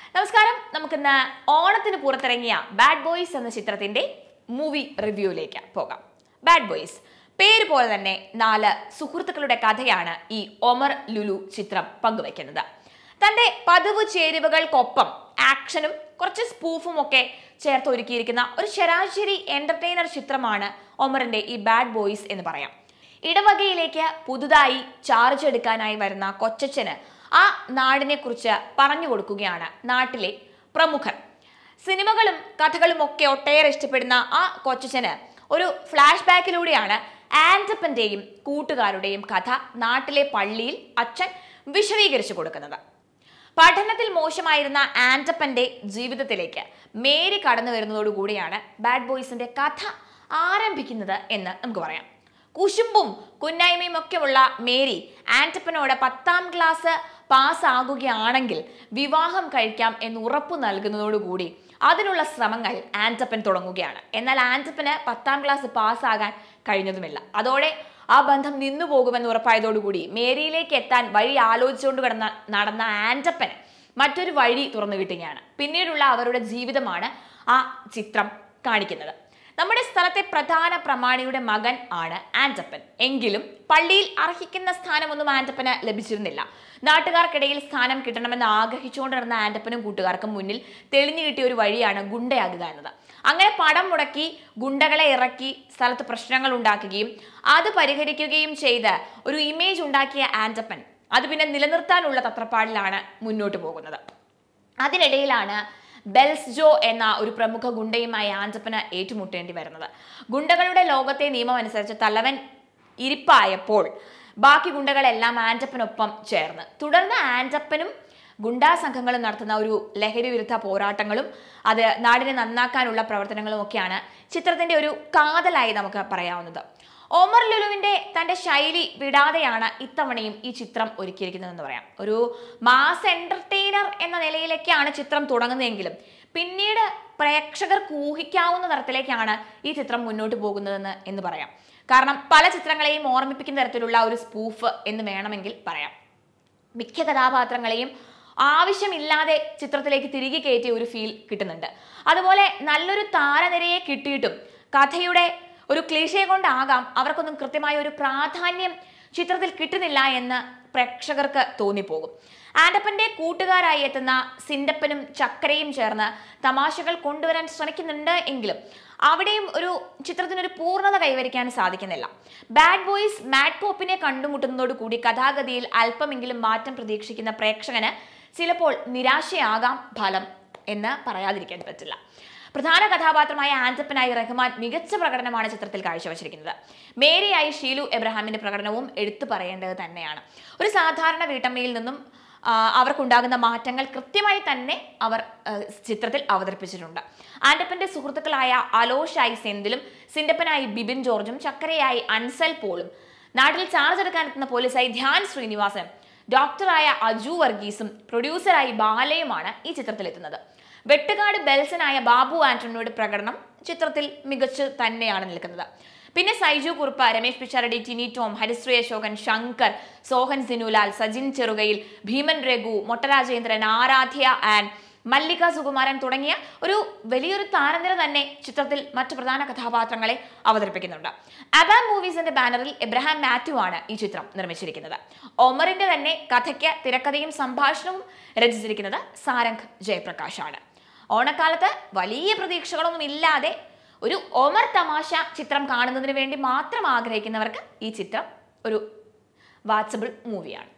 നമസ്കാരം നമുക്കിന്ന് ഓണത്തിന് പുറത്തിറങ്ങിയ ബാഡ് ബോയ്സ് എന്ന ചിത്രത്തിന്റെ മൂവി റിവ്യൂയിലേക്ക് പോകാം ബാഡ് ബോയ്സ് പേര് പോലെ തന്നെ നാല് സുഹൃത്തുക്കളുടെ കഥയാണ് ഈ ഒമർ ലുലു ചിത്രം പങ്കുവയ്ക്കുന്നത് തന്റെ പതിവ് ചേരുവകൾക്കൊപ്പം ആക്ഷനും കുറച്ച് സ്പൂഫും ഒക്കെ ചേർത്ത് ഒരുക്കിയിരിക്കുന്ന ഒരു ശരാശരി എന്റർടൈനർ ചിത്രമാണ് ഒമറിന്റെ ഈ ബാഡ് ബോയ്സ് എന്ന് പറയാം ഇടവകയിലേക്ക് പുതുതായി ചാർജ് എടുക്കാനായി വരുന്ന കൊച്ചച്ഛന് ആ നാടിനെ കുറിച്ച് പറഞ്ഞു കൊടുക്കുകയാണ് നാട്ടിലെ പ്രമുഖർ സിനിമകളും കഥകളും ഒക്കെ ഒട്ടേറെ ഇഷ്ടപ്പെടുന്ന ആ കൊച്ചച്ഛന് ഒരു ഫ്ലാഷ് ബാക്കിലൂടെയാണ് ആൻറ്റപ്പന്റെയും കൂട്ടുകാരുടെയും കഥ നാട്ടിലെ പള്ളിയിൽ അച്ഛൻ വിശദീകരിച്ചു കൊടുക്കുന്നത് പഠനത്തിൽ മോശമായിരുന്ന ആൻറ്റപ്പന്റെ ജീവിതത്തിലേക്ക് മേരി കടന്നു വരുന്നതോടുകൂടിയാണ് ബാഡ് ബോയ്സിന്റെ കഥ ആരംഭിക്കുന്നത് എന്ന് നമുക്ക് പറയാം കുശുമ്പും കുന്നായ്മയും ഒക്കെയുള്ള മേരി ആന്റപ്പനോട് പത്താം ക്ലാസ് പാസ്സാകുകയാണെങ്കിൽ വിവാഹം കഴിക്കാം എന്ന് ഉറപ്പു നൽകുന്നതോടുകൂടി അതിനുള്ള ശ്രമങ്ങൾ ആന്റപ്പൻ തുടങ്ങുകയാണ് എന്നാൽ ആന്റപ്പന് പത്താം ക്ലാസ് പാസ്സാകാൻ കഴിഞ്ഞതുമില്ല അതോടെ ആ ബന്ധം നിന്നു പോകുമെന്ന് ഉറപ്പായതോടുകൂടി മേരിയിലേക്ക് എത്താൻ വഴി ആലോചിച്ചുകൊണ്ട് കിടന്ന നടന്ന ആന്റപ്പന് മറ്റൊരു വഴി തുറന്നു കിട്ടുകയാണ് പിന്നീടുള്ള അവരുടെ ജീവിതമാണ് ആ ചിത്രം കാണിക്കുന്നത് നമ്മുടെ സ്ഥലത്തെ പ്രധാന പ്രമാണിയുടെ മകൻ ആണ് ആന്റപ്പൻ എങ്കിലും പള്ളിയിൽ അർഹിക്കുന്ന സ്ഥാനമൊന്നും ആന്റപ്പന് ലഭിച്ചിരുന്നില്ല നാട്ടുകാർക്കിടയിൽ സ്ഥാനം കിട്ടണമെന്ന് ആഗ്രഹിച്ചുകൊണ്ട് നടന്ന ആന്റപ്പനും കൂട്ടുകാർക്കും മുന്നിൽ തെളിഞ്ഞു കിട്ടിയ ഒരു വഴിയാണ് ഗുണ്ടയാകുക എന്നത് അങ്ങനെ പടം മുടക്കി ഗുണ്ടകളെ ഇറക്കി സ്ഥലത്ത് പ്രശ്നങ്ങൾ ഉണ്ടാക്കുകയും അത് പരിഹരിക്കുകയും ചെയ്ത് ഒരു ഇമേജ് ഉണ്ടാക്കിയ ആന്റപ്പൻ അത് പിന്നെ നിലനിർത്താനുള്ള തത്രപ്പാടിലാണ് മുന്നോട്ട് പോകുന്നത് അതിനിടയിലാണ് ബെൽസ് ജോ എന്ന ഒരു പ്രമുഖ ഗുണ്ടയുമായി ആൻറ്റപ്പന് ഏറ്റുമുട്ടേണ്ടി വരുന്നത് ഗുണ്ടകളുടെ ലോകത്തെ നിയമം അനുസരിച്ച് തലവൻ ഇരിപ്പായപ്പോൾ ബാക്കി ഗുണ്ടകളെല്ലാം ആൻറ്റപ്പനൊപ്പം ചേർന്ന് തുടർന്ന് ആൻറ്റപ്പനും ഗുണ്ടാ സംഘങ്ങളും നടത്തുന്ന ഒരു ലഹരി വിരുദ്ധ പോരാട്ടങ്ങളും അത് നാടിനെ നന്നാക്കാനുള്ള പ്രവർത്തനങ്ങളും ഒക്കെയാണ് ചിത്രത്തിന്റെ ഒരു കാതലായി നമുക്ക് പറയാവുന്നത് ഒമർ ലുലുവിന്റെ തന്റെ ശൈലി വിടാതെയാണ് ഇത്തവണയും ഈ ചിത്രം ഒരുക്കിയിരിക്കുന്നതെന്ന് പറയാം ഒരു മാസ് എന്റർടൈനർ എന്ന നിലയിലേക്കാണ് ചിത്രം തുടങ്ങുന്നതെങ്കിലും പിന്നീട് പ്രേക്ഷകർക്ക് ഊഹിക്കാവുന്ന തരത്തിലേക്കാണ് ഈ ചിത്രം മുന്നോട്ട് പോകുന്നതെന്ന് എന്ന് പറയാം കാരണം പല ചിത്രങ്ങളെയും ഓർമ്മിപ്പിക്കുന്ന തരത്തിലുള്ള ഒരു സ്പൂഫ് എന്ന് വേണമെങ്കിൽ പറയാം മിക്ക കഥാപാത്രങ്ങളെയും ആവശ്യമില്ലാതെ ചിത്രത്തിലേക്ക് തിരികെ കയറ്റിയ ഒരു ഫീൽ കിട്ടുന്നുണ്ട് അതുപോലെ നല്ലൊരു താരനിരയെ കിട്ടിയിട്ടും കഥയുടെ ഒരു ക്ലീശയെ കൊണ്ടാകാം അവർക്കൊന്നും കൃത്യമായ ഒരു പ്രാധാന്യം ചിത്രത്തിൽ കിട്ടുന്നില്ല എന്ന് പ്രേക്ഷകർക്ക് തോന്നിപ്പോകും ആൻഡപ്പന്റെ കൂട്ടുകാരായി എത്തുന്ന സിൻഡപ്പനും ചക്കരയും ചേർന്ന് തമാശകൾ കൊണ്ടുവരാൻ ശ്രമിക്കുന്നുണ്ട് എങ്കിലും അവിടെയും ഒരു ചിത്രത്തിനൊരു പൂർണ്ണത കൈവരിക്കാൻ സാധിക്കുന്നില്ല ബാഡ് ബോയ്സ് മാഡ് പോപ്പിനെ കണ്ടുമുട്ടുന്നതോടുകൂടി കഥാഗതിയിൽ അല്പമെങ്കിലും മാറ്റം പ്രതീക്ഷിക്കുന്ന പ്രേക്ഷകന് ചിലപ്പോൾ നിരാശയാകാം ഫലം എന്ന് പറയാതിരിക്കാൻ പറ്റില്ല പ്രധാന കഥാപാത്രമായ ആൻറ്റപ്പനായി റഹ്മാൻ മികച്ച പ്രകടനമാണ് ചിത്രത്തിൽ കാഴ്ചവെച്ചിരിക്കുന്നത് മേരിയായി ഷീലു എബ്രഹാമിന്റെ പ്രകടനവും എടുത്തു പറയേണ്ടത് തന്നെയാണ് ഒരു സാധാരണ വീട്ടമ്മയിൽ നിന്നും ആ, അവർക്കുണ്ടാകുന്ന മാറ്റങ്ങൾ കൃത്യമായി തന്നെ അവർ ആ, ചിത്രത്തിൽ അവതരിപ്പിച്ചിട്ടുണ്ട് ആൻറ്റപ്പന്റെ സുഹൃത്തുക്കളായ അലോഷായി സെന്തിലും സിൻഡപ്പനായി ബിബിൻ ജോർജും ചക്കരയായി അൻസൽ പോളും നാട്ടിൽ ചാർജ് എടുക്കാനെത്തുന്ന പോലീസായി ധ്യാൻ ശ്രീനിവാസനും ഡോക്ടറായ അജു വർഗീസും പ്രൊഡ്യൂസറായി ബാലയുമാണ് ഈ ചിത്രത്തിലെത്തുന്നത് വെട്ടുകാട് ബെൽസനായ ബാബു ആന്റണിയുടെ പ്രകടനം ചിത്രത്തിൽ മികച്ചു തന്നെയാണ് നിൽക്കുന്നത് പിന്നെ സൈജു കുറുപ്പ് രമേശ് പിച്ചാരടി ടിനി ടോം ഹരിശ്രീ അശോകൻ ശങ്കർ സോഹൻ സിനുലാൽ സജിൻ ചെറുകയിൽ ഭീമൻ രഘു മൊട്ടരാജേന്ദ്രൻ ആരാധ്യ ആൻഡ് മല്ലിക സുകുമാരൻ തുടങ്ങിയ ഒരു വലിയൊരു താരനിര തന്നെ ചിത്രത്തിൽ മറ്റു പ്രധാന കഥാപാത്രങ്ങളെ അവതരിപ്പിക്കുന്നുണ്ട് അബാം മൂവീസിന്റെ ബാനറിൽ എബ്രഹാം മാത്യു ആണ് ഈ ചിത്രം നിർമ്മിച്ചിരിക്കുന്നത് ഒമറിന്റെ തന്നെ കഥയ്ക്ക് തിരക്കഥയും സംഭാഷണവും രചിച്ചിരിക്കുന്നത് സാരംഗ് ജയപ്രകാശ് ആണ് ഓണക്കാലത്ത് വലിയ പ്രതീക്ഷകളൊന്നും ഇല്ലാതെ ഒരു ഒമർ തമാശ ചിത്രം കാണുന്നതിന് വേണ്ടി മാത്രം ആഗ്രഹിക്കുന്നവർക്ക് ഈ ചിത്രം ഒരു വാച്ചബിൾ മൂവിയാണ്